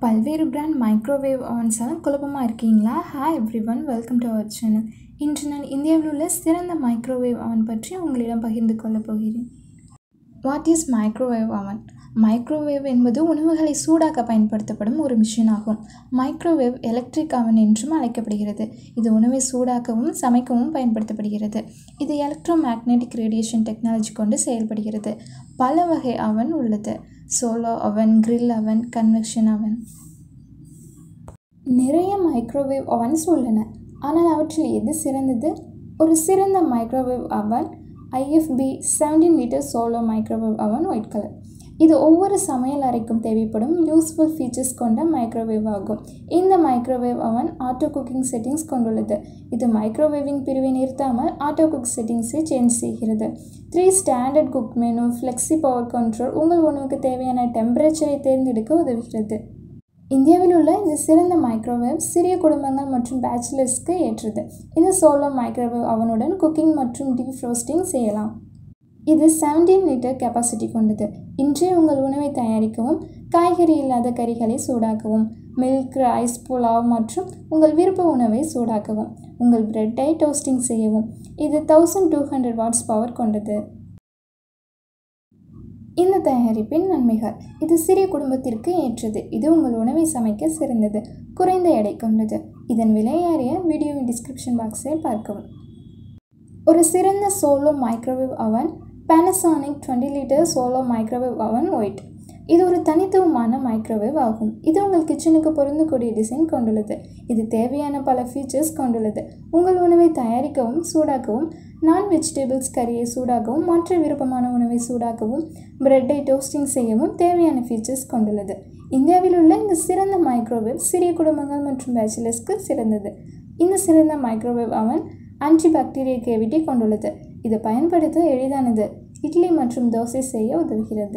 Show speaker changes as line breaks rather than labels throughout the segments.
பல்வேறு brand microwave அவன்ஸால் குழப்பமாக இருக்கீங்களா hi everyone welcome to our channel இன்று நான் இந்தியாவில் உள்ள சிறந்த மைக்ரோவேவ் அவன் பற்றி உங்களிடம் பகிர்ந்து கொள்ளப் போகிறேன் what is microwave oven microwave என்பது உணவுகளை சூடாக்க பயன்படுத்தப்படும் ஒரு மிஷின் ஆகும் மைக்ரோவேவ் எலக்ட்ரிக் அவன் என்றும் அழைக்கப்படுகிறது இது உணவை சூடாக்கவும் சமைக்கவும் பயன்படுத்தப்படுகிறது இது எலக்ட்ரோ மேக்னெட்டிக் ரேடியேஷன் டெக்னாலஜி கொண்டு செயல்படுகிறது பல வகை அவன் உள்ளது சோலோ அவன் grill அவன் கன்வெக்ஷன் அவன் நிறைய மைக்ரோவேவ் அவன்ஸ் உள்ளன ஆனால் அவற்றில் எது சிறந்தது ஒரு சிறந்த microwave oven IFB seventeen litre solo microwave oven white colour இது ஒவ்வொரு சமையல் அறைக்கும் தேவைப்படும் யூஸ்ஃபுல் ஃபீச்சர்ஸ் கொண்ட மைக்ரோவேவ் ஆகும் இந்த மைக்ரோவேவ் அவன் ஆட்டோ குக்கிங் செட்டிங்ஸ் கொண்டுள்ளது இது மைக்ரோவேவிங் பிரிவை நிறுத்தாமல் ஆட்டோ குக் செட்டிங்ஸை சேஞ்ச் செய்கிறது three standard cook menu flexi power control உங்கள் உணவுக்கு தேவையான டெம்பரேச்சரை தேர்ந்தெடுக்க உதவுகிறது இந்தியாவில் உள்ள இந்த சிறந்த மைக்ரோவேவ் சிறிய குடும்பங்கள் மற்றும் பேச்சுலர்ஸ்க்கு ஏற்றது இந்த சோலோ மைக்ரோவேவ் அவனுடன் குக்கிங் மற்றும் டீஃப்ரோஸ்டிங் செய்யலாம் இது செவன்டீன் லிட்டர் கெப்பாசிட்டி கொண்டது இன்றே உங்கள் உணவை தயாரிக்கவும் காய்கறி இல்லாத கறிகளை சூடாக்கவும் மில்க் ரைஸ் புலாவ் மற்றும் உங்கள் விருப்ப உணவை சூடாக்கவும் உங்கள் பிரெட்டை டோஸ்டிங் செய்யவும் இது thousand two hundred watts power கொண்டது இந்த தயாரிப்பின் நன்மைகள் இது சிறிய குடும்பத்திற்கு ஏற்றது இது உங்கள் உணவை சமைக்க சிறந்தது குறைந்த எடை கொண்டது இதன் விலை அறிய வீடியோவின் டிஸ்கிரிப்ஷன் பாக்ஸை பார்க்கவும் ஒரு சிறந்த solo microwave oven Panasonic twenty litre solo microwave oven white இது ஒரு தனித்துவமான மைக்ரோவேவ் ஆகும் இது உங்கள் கிச்சனுக்கு பொருந்தக்கூடிய டிசைன் கொண்டுள்ளது இது தேவையான பல ஃபீச்சர்ஸ் கொண்டுள்ளது உங்கள் உணவை தயாரிக்கவும் சூடாக்கவும் நான் வெஜிடபிள்ஸ் கறியை சூடாக்கவும் மற்ற விருப்பமான உணவை சூடாக்கவும் பிரெட்டை டோஸ்டிங் செய்யவும் தேவையான ஃபீச்சர்ஸ் கொண்டுள்ளது இந்தியாவில் உள்ள இந்த சிறந்த மைக்ரோவேவ் சிறிய குடும்பங்கள் மற்றும் பேச்சுலர்ஸ்க்கு சிறந்தது இந்த சிறந்த மைக்ரோவேவ் அவன் ஆன்டி பாக்டீரியா கேவிட்டி கொண்டுள்ளது இது பயன்படுத்த எளிதானது இட்லி மற்றும் தோசை செய்ய உதவுகிறது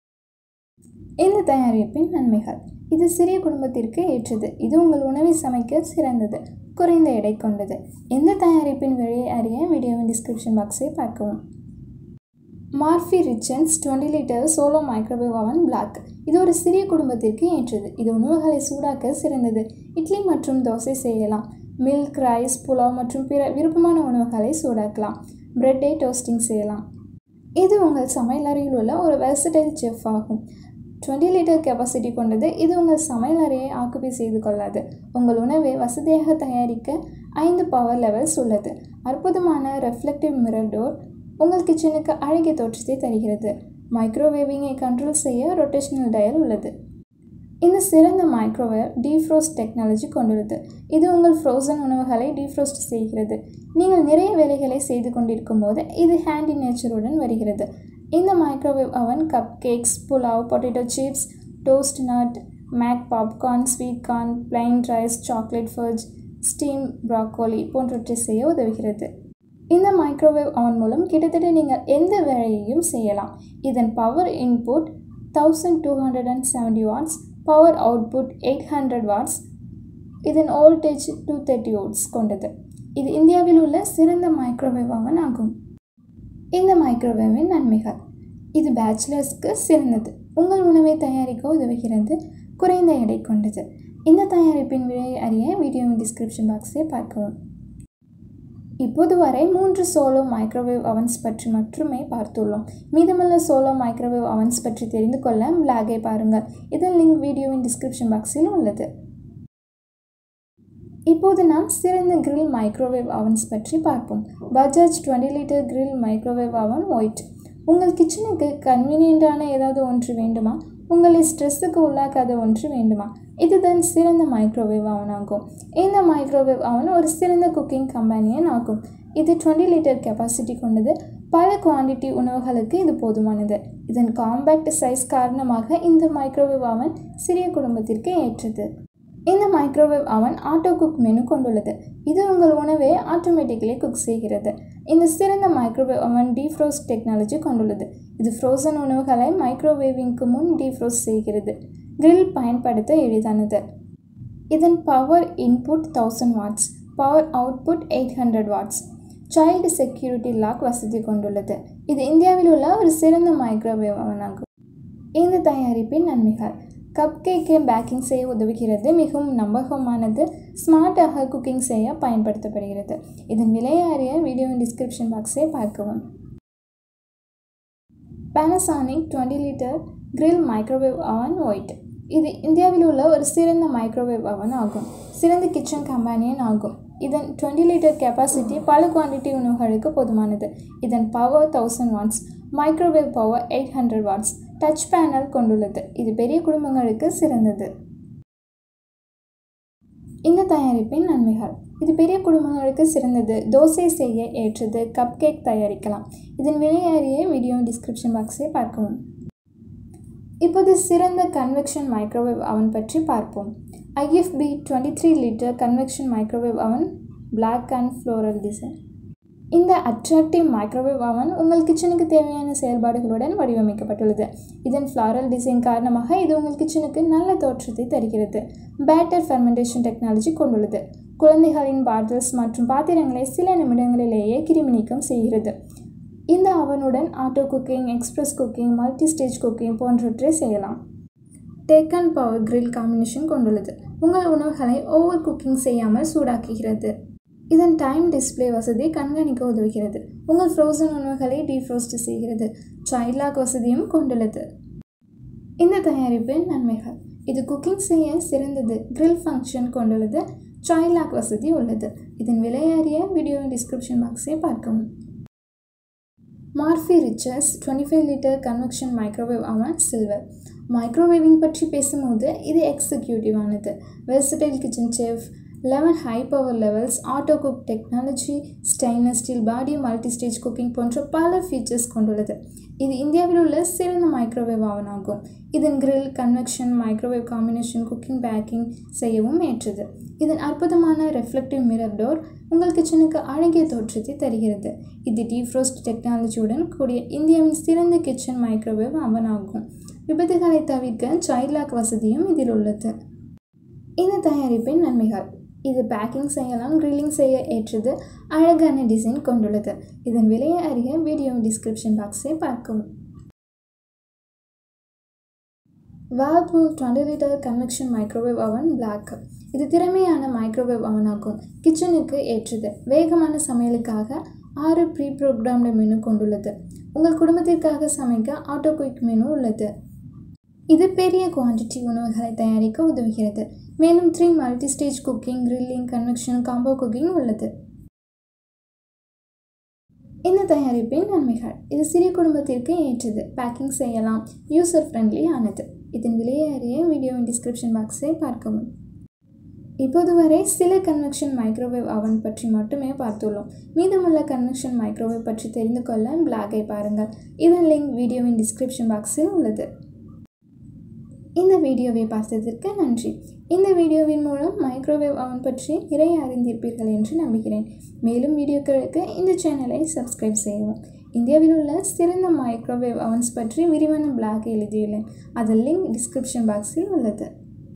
இந்த தயாரிப்பின் நன்மைகள் இது சிறிய குடும்பத்திற்கு ஏற்றது இது உங்கள் உணவை சமைக்க சிறந்தது குறைந்த எடை கொண்டது இந்த தயாரிப்பின் விலையை அறிய வீடியோவின் டிஸ்கிரிப்ஷன் பாக்ஸை பார்க்கவும் Morphy Richards twenty litre solo microwave oven black இது ஒரு சிறிய குடும்பத்திற்கு ஏற்றது இது உணவுகளை சூடாக்க சிறந்தது இட்லி மற்றும் தோசை செய்யலாம் மில்க் ரைஸ் புலாவ் மற்றும் பிற விருப்பமான உணவுகளை சூடாக்கலாம் பிரெட்டை டோஸ்டிங் செய்யலாம் இது உங்கள் சமையலறையில் உள்ள ஒரு வெர்சடைல் செஃப் ஆகும் டுவெண்ட்டி லிட்டர் கெப்பாசிட்டி கொண்டது இது உங்கள் சமையல் அறையை ஆக்குபை செய்து கொள்ளாது உங்கள் உணவை வசதியாக தயாரிக்க ஐந்து பவர் லெவல்ஸ் உள்ளது அற்புதமான ரெஃப்ளெக்டிவ் மிரர் டோர் உங்கள் கிச்சனுக்கு அழகிய தோற்றத்தை தருகிறது மைக்ரோவேவிங்கை கண்ட்ரோல் செய்ய ரொட்டேஷனல் டயல் உள்ளது இந்த சிறந்த மைக்ரோவேவ் டீஃப்ரோஸ்ட் டெக்னாலஜி கொண்டுள்ளது இது உங்கள் ஃப்ரோசன் உணவுகளை டீஃப்ரோஸ்ட் செய்கிறது நீங்கள் நிறைய வேலைகளை செய்து கொண்டிருக்கும் போது இது ஹேண்டி நேச்சருடன் வருகிறது இந்த microwave oven cup cakes pulao potato chips toast nut mac popcorn sweet corn plain rice chocolate fudge steam broccoli போன்றவற்றை செய்ய உதவுகிறது இந்த மைக்ரோவேவ் அவன் மூலம் கிட்டத்தட்ட நீங்கள் எந்த வேலையையும் செய்யலாம் இதன் power input thousand two hundred and seventy watts power output eight hundred watts இதன் வோல்டேஜ் டூ தேர்ட்டி வோட்ஸ் கொண்டது இது இந்தியாவில் உள்ள சிறந்த மைக்ரோவேவ் அவன் ஆகும் இந்த மைக்ரோவேவின் நன்மைகள் இது பேச்சுலர்ஸ்க்கு சிறந்தது உங்கள் உணவை தயாரிக்க உதவுகிறது குறைந்த எடை கொண்டது இந்த தயாரிப்பின் விலையை அறிய வீடியோவின் டிஸ்கிரிப்ஷன் பாக்ஸை பார்க்கவும் இப்போது வரை மூன்று சோலோ மைக்ரோவேவ் அவன்ஸ் பற்றி மட்டுமே பார்த்துள்ளோம் மீதமுள்ள சோலோ மைக்ரோவேவ் அவன்ஸ் பற்றி தெரிந்து கொள்ள பிளாகை பாருங்கள் இதன் லிங்க் வீடியோவின் டிஸ்கிரிப்ஷன் பாக்ஸில் உள்ளது இப்போது நாம் சிறந்த கிரில் மைக்ரோவேவ் அவன்ஸ் பற்றி பார்ப்போம் Bajaj twenty litre grill microwave oven white உங்கள் கிச்சனுக்கு கன்வீனியண்ட்டான ஏதாவது ஒன்று வேண்டுமா உங்களை ஸ்ட்ரெஸ்ஸுக்கு உள்ளாக்காத ஒன்று வேண்டுமா இதுதான் சிறந்த மைக்ரோவேவ் அவன் ஆகும் இந்த மைக்ரோவேவ் அவன் ஒரு சிறந்த குக்கிங் கம்பெனியன் ஆகும் இது டுவெண்ட்டி லிட்டர் கெப்பாசிட்டி கொண்டது பல குவான்டிட்டி உணவுகளுக்கு இது போதுமானது இதன் காம்பேக்ட் சைஸ் காரணமாக இந்த மைக்ரோவேவ் அவன் சிறிய குடும்பத்திற்கு ஏற்றது இந்த மைக்ரோவேவ் அவன் ஆட்டோ குக் மெனு கொண்டுள்ளது இது உங்கள் உணவை ஆட்டோமேட்டிக்கலி குக் செய்கிறது இந்த சிறந்த மைக்ரோவேவ் அவன் டீஃப்ரோஸ்ட் டெக்னாலஜி கொண்டுள்ளது இது ஃப்ரோசன் உணவுகளை மைக்ரோவேவிங்க்கு முன் டீஃப்ரோஸ்ட் செய்கிறது கிரில் பயன்படுத்த எளிதானது இதன் power input thousand watts power output eight hundred watts child security lock வசதி கொண்டுள்ளது இது இந்தியாவில் உள்ள ஒரு சிறந்த மைக்ரோவேவ் அவனாகும் இந்த தயாரிப்பின் நன்மைகள் கப் கேக்கை பேக்கிங் செய்ய உதவுகிறது மிகவும் நம்பகமானது ஸ்மார்ட்டாக குக்கிங் செய்ய பயன்படுத்தப்படுகிறது இதன் விலை அறிய வீடியோவின் டிஸ்கிரிப்ஷன் பாக்ஸை பார்க்கவும் Panasonic twenty litre grill microwave oven white இது இந்தியாவில் உள்ள ஒரு சிறந்த மைக்ரோவேவ் அவன் ஆகும் சிறந்த கிச்சன் கம்பானியன் ஆகும் இதன் டுவெண்ட்டி லிட்டர் கெப்பாசிட்டி பல குவான்டிட்டி உணவுகளுக்கு போதுமானது இதன் power thousand watts microwave power eight hundred watts touch panel கொண்டுள்ளது இது பெரிய குடும்பங்களுக்கு சிறந்தது இந்த தயாரிப்பின் நன்மைகள் இது பெரிய குடும்பங்களுக்கு சிறந்தது தோசை செய்ய ஏற்றது கப் கேக் தயாரிக்கலாம் இதன் விலையேறிய வீடியோ டிஸ்கிரிப்ஷன் பாக்ஸை பார்க்கவும் இப்போது சிறந்த கன்வெக்ஷன் மைக்ரோவேவ் அவன் பற்றி பார்ப்போம் IFB twenty three litre convection microwave oven black and floral design இந்த அட்ராக்டிவ் மைக்ரோவேவ் அவன் உங்கள் கிச்சனுக்கு தேவையான செயல்பாடுகளுடன் வடிவமைக்கப்பட்டுள்ளது இதன் ஃப்ளாரல் டிசைன் காரணமாக இது உங்கள் கிச்சனுக்கு நல்ல தோற்றத்தை தருகிறது பேட்டர் ஃபெர்மெண்டேஷன் டெக்னாலஜி கொண்டுள்ளது குழந்தைகளின் பாட்டில்ஸ் மற்றும் பாத்திரங்களை சில நிமிடங்களிலேயே கிருமி நீக்கம் செய்கிறது இந்த அவனுடன் auto cooking express cooking multi stage cooking போன்றவற்றை செய்யலாம் take and power grill combination கொண்டுள்ளது உங்கள் உணவுகளை ஓவர் குக்கிங் செய்யாமல் சூடாக்குகிறது இதன் டைம் டிஸ்பிளே வசதி கண்காணிக்க உதவுகிறது உங்கள் ஃப்ரோசன் உணவுகளை டீஃப்ரோஸ்ட் செய்கிறது சைல்ட் லாக் வசதியும் கொண்டுள்ளது இந்த தயாரிப்பின் நன்மைகள் இது குக்கிங் செய்ய சிறந்தது கிரில் ஃபங்க்ஷன் கொண்டுள்ளது சைல்ட் லாக் வசதி உள்ளது இதன் விலையேறிய வீடியோவின் டிஸ்கிரிப்ஷன் பாக்ஸை பார்க்கவும் Morphy Richards twenty five litre convection microwave oven silver microwaving பற்றி பேசும்போது இது எக்ஸிக்யூட்டிவானது versatile kitchen chef eleven high power levels auto cook technology stainless steel body multi stage cooking போன்ற பல ஃபீச்சர்ஸ் கொண்டுள்ளது இது இந்தியாவில் உள்ள சிறந்த மைக்ரோவேவ் ஆவன் ஆகும் இதன் grill convection microwave combination cooking baking செய்யவும் ஏற்றது இதன் அற்புதமான ரெஃப்ளெக்டிவ் மிரர் டோர் உங்கள் கிச்சனுக்கு அழகிய தோற்றத்தை தருகிறது இது டீஃப்ரோஸ்ட் டெக்னாலஜியுடன் கூடிய இந்தியாவின் சிறந்த கிச்சன் மைக்ரோவேவ் அவன் ஆகும் விபத்துகளை தவிர்க்க சைல்ட் லாக் வசதியும் இதில் உள்ளது இந்த தயாரிப்பின் நன்மைகள் இது பேக்கிங் செய்யலாம் கிரில்லிங் செய்ய ஏற்றது அழகான டிசைன் கொண்டுள்ளது இதன் விலையை அறிய வீடியோ டிஸ்கிரிப்ஷன் பாக்ஸை பார்க்கவும் Whirlpool twenty litre convection microwave oven black இது திறமையான மைக்ரோவேவ் அவன் ஆகும் கிச்சனுக்கு ஏற்றது வேகமான சமையலுக்காக ஆறு ப்ரீ ப்ரோக்ராம்டு மெனு கொண்டுள்ளது உங்கள் குடும்பத்திற்காக சமைக்க ஆட்டோ குயிக் மெனு உள்ளது இது பெரிய குவான்டிட்டி உணவுகளை தயாரிக்க உதவுகிறது மேலும் three multi stage cooking grilling convection combo cooking உள்ளது இந்த தயாரிப்பின் நன்மைகள் இது சிறிய குடும்பத்திற்கு ஏற்றது பேக்கிங் செய்யலாம் யூசர் ஃப்ரெண்ட்லி ஆனது இதன் விலையை அறிய வீடியோவின் டிஸ்கிரிப்ஷன் பாக்ஸை பார்க்கவும் இப்போது வரை சில கன்வெக்ஷன் மைக்ரோவேவ் அவன் பற்றி மட்டுமே பார்த்துள்ளோம் மீதமுள்ள கன்வெக்ஷன் மைக்ரோவேவ் பற்றி தெரிந்து கொள்ள பிளாகை பாருங்கள் இதன் லிங்க் வீடியோவின் டிஸ்கிரிப்ஷன் பாக்ஸில் உள்ளது இந்த வீடியோவை பார்த்ததற்கு நன்றி இந்த வீடியோவின் மூலம் மைக்ரோவேவ் அவன் பற்றி நிறைய அறிந்திருப்பீர்கள் என்று நம்புகிறேன் மேலும் வீடியோக்களுக்கு இந்த சேனலை சப்ஸ்கிரைப் செய்யவும் இந்தியாவில் உள்ள சிறந்த மைக்ரோவேவ் அவன்ஸ் பற்றி விரிவான பிளாக் எழுதியுள்ளேன் அதன் லிங்க் டிஸ்கிரிப்ஷன் பாக்ஸில் உள்ளது